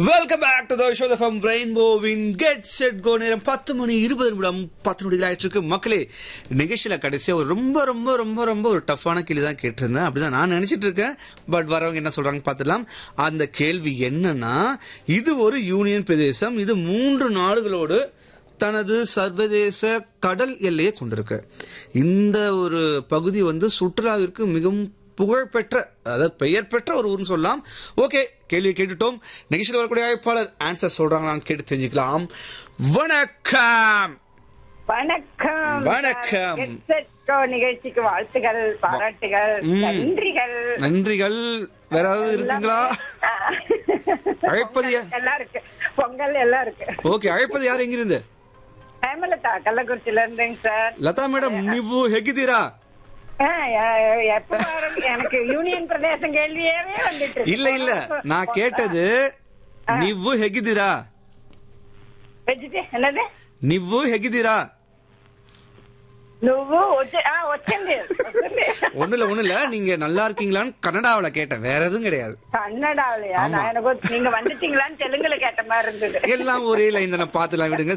Welcome back to show from ரெயின்போவின் get set go நேரம் பத்து மணி இருபது நிமிடம் பத்து நொடிகள் ஆயிட்டு இருக்கு மக்களே நிகழ்ச்சியில கடைசியா ஒரு ரொம்ப ரொம்ப ரொம்ப ரொம்ப ஒரு டஃப்பான கேள்வி தான் கேட்டிருந்தேன் அப்படிதான் நான் நினைச்சிட்டு இருக்கேன் பட் வரவங்க என்ன சொல்றாங்க பார்த்துடலாம் அந்த கேள்வி என்னன்னா இது ஒரு யூனியன் பிரதேசம் இது மூன்று நாடுகளோடு தனது சர்வதேச கடல் எல்லையை கொண்டிருக்கு இந்த ஒரு பகுதி வந்து சுற்றுலாவிற்கு மிகவும் புகழ்பெற்ற அதாவது பெயர் பெற்ற ஒரு ஊர்னு சொல்லலாம் ஓகே கேள்வியை கேட்டுட்டோம் நிகழ்ச்சியில் வரக்கூடிய அழைப்பாளர் ஆன்சர் சொல்றாங்களான்னு கேட்டு தெரிஞ்சுக்கலாம் வணக்கம் வணக்கம் வணக்கம். Get Set Go நிகழ்ச்சிக்கு வாழ்த்துகள் பாராட்டுகள் ம். நன்றிகள் நன்றிகள் வேற ஏதாவது இருக்குங்களா அழைப்பது யா- எல்லாம் இருக்கு பொங்கல் எல்லாம் இருக்கு ஓகே அழைப்பது யார் எங்கிருந்து ஹேமலதா கள்ளக்குறிச்சில இருந்தேங்க சார் லதா மேடம் ನೀವು ಹೇಗಿದ್ದೀರಾ ஆ, எ- எப்ப பாருங்க, எனக்கு யூனியன் பிரதேசம் கேள்வியே வந்துட்டு இருக்கு. இல்ல இல்ல நான் கேட்டது ನೀವು ಹೇಗಿದ್ದೀರಾ Vegetarian- என்னது ನೀವು ಹೇಗಿದ್ದೀರಾ నువ్వు వచ్చి ఆ, వచ్చింది వచ్చింది. ஒண்ணு இல்ல ஒண்ணு இல்ல நீங்க நல்லா இருக்கீங்களான்னு கன்னடாவில கேட்டேன் வேற எதுவும் கிடையாது கன்னடாவிலயா ஆமா. நான் எனக்கு நீங்க வந்துட்டீங்களான்னு தெலுங்குல கேட்ட மாதிரி இருந்தது எல்லாம் ஒரே லைன் தானே பாத்துலாம் விடுங்க